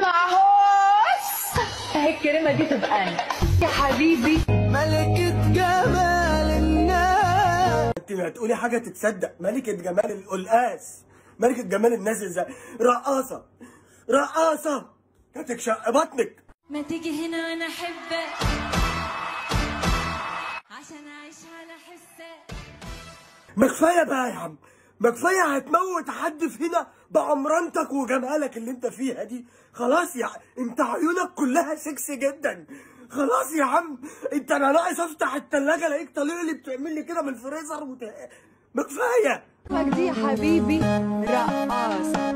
معهوس هيك الكلمة دي تبقى أنا يا حبيبي ملكة جمال الناس انت هتقولي حاجه تتصدق ملكه جمال القلقاس ملكه جمال الناس ازاي رقاصه رقاصه هتكشق بطنك ما تيجي هنا وانا احبك عشان اعيش على حسك ما كفايه بقى يا عم ما كفايه هتموت حد في هنا بعمرنتك وجمالك اللي انت فيها دي خلاص يا انت عيونك كلها سكسي جدا خلاص يا عم انت انا ناقص افتح التلاجة الاقيك طالع لي بتعمل لي كده من الفريزر وت... ما كفايه دي يا حبيبي رقاصة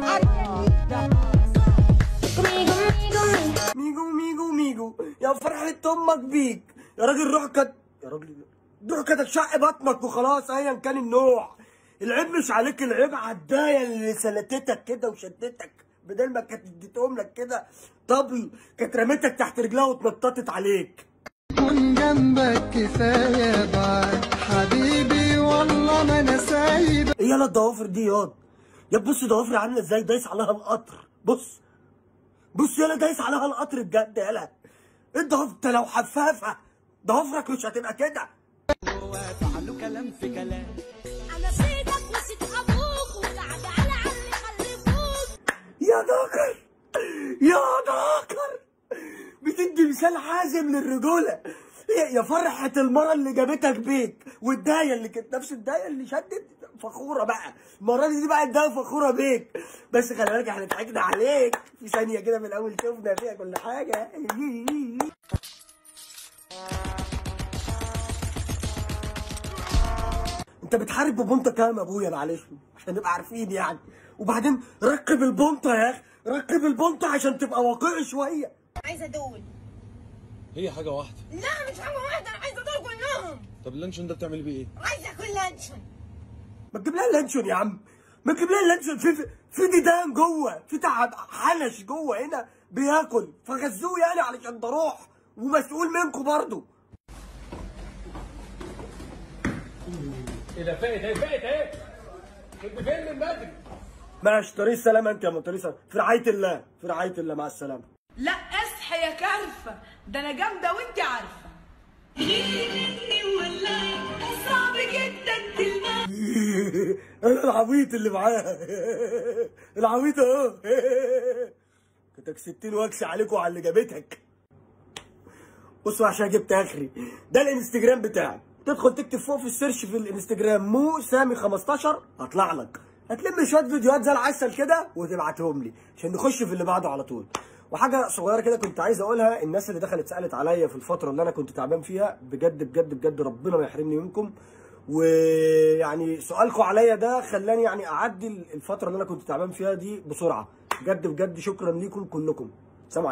ميجو ميجو ميجو يا فرحة امك بيك يا راجل روح كد يا راجل روح كده شق بطنك وخلاص ايا كان النوع العيب مش عليك العيب على الدايه اللي سلتتك كده وشدتك بدل ما كانت اديتهم لك كده طبل كانت رميتك تحت رجلها واتنططت عليك كن جنبك كفاية بعد حبيبي والله ما انا سايب ايه يالا الضوافر دي ياض يا بص ضوافري عامله ازاي دايس عليها القطر بص بص يالا دايس عليها القطر بجد يالا ايه الضوافر انت لو حفافه ضوافرك مش هتبقى كده فعلوا كلام في كلام انا سيدك وسيد ابوك وقعد على علي خلفوك يا دكر يا دكر بتدي مثال حازم للرجولة يا- يا فرحة المرة اللي جابتك بيك والداية اللي كانت نفس الداية اللي شدت فخورة بقى المرة دي بقى الداية فخورة بيك بس خلي بالك احنا ضحكنا عليك في ثانية كده من الأول شفنا فيها كل حاجة انت بتحارب ببنطة كام يا ابويا معلش عشان نبقى عارفين يعني وبعدين ركب البنطة يا اخي ركب البنطة عشان تبقى واقعي شوية عايزه دول هي حاجة واحدة لا مش حاجه واحده انا عايزه دول كلهم طب اللانشون ده بتعملي بيه ايه؟ عايزه اكل لانشون ما تجيب لها اللانشون يا عم ما تجيب لها اللانشون في في, في ديدان جوه في تعب حنش جوه هنا بياكل فغزوه يعني علشان ده روح ومسؤول منكم برضه ايه ده فايت ايه فايت ايه كنت فين من بدري ماشي طريق السلامة انت يا ام طريق السلامة في رعاية الله في رعاية الله مع السلامة لا اصحى يا كرفة ده انا جامدة وانت عارفة صعب جدا كلمة انا العبيط اللي معاها العبيط اهو كنتك ستين واكس عليكم على اللي جابتك بصوا عشان جبت اخري ده الانستجرام بتاعي تدخل تكتب فوق في السيرش في الانستجرام مو سامي 15 هطلع لك هتلم شويه فيديوهات زي العسل كده وتبعتهم لي عشان نخش في اللي بعده على طول وحاجه صغيره كده كنت عايز اقولها الناس اللي دخلت سالت عليا في الفتره اللي انا كنت تعبان فيها بجد بجد بجد ربنا ما يحرمني منكم ويعني سؤالكم عليا ده خلاني يعني اعدي الفتره اللي انا كنت تعبان فيها دي بسرعه بجد بجد شكرا ليكم كلكم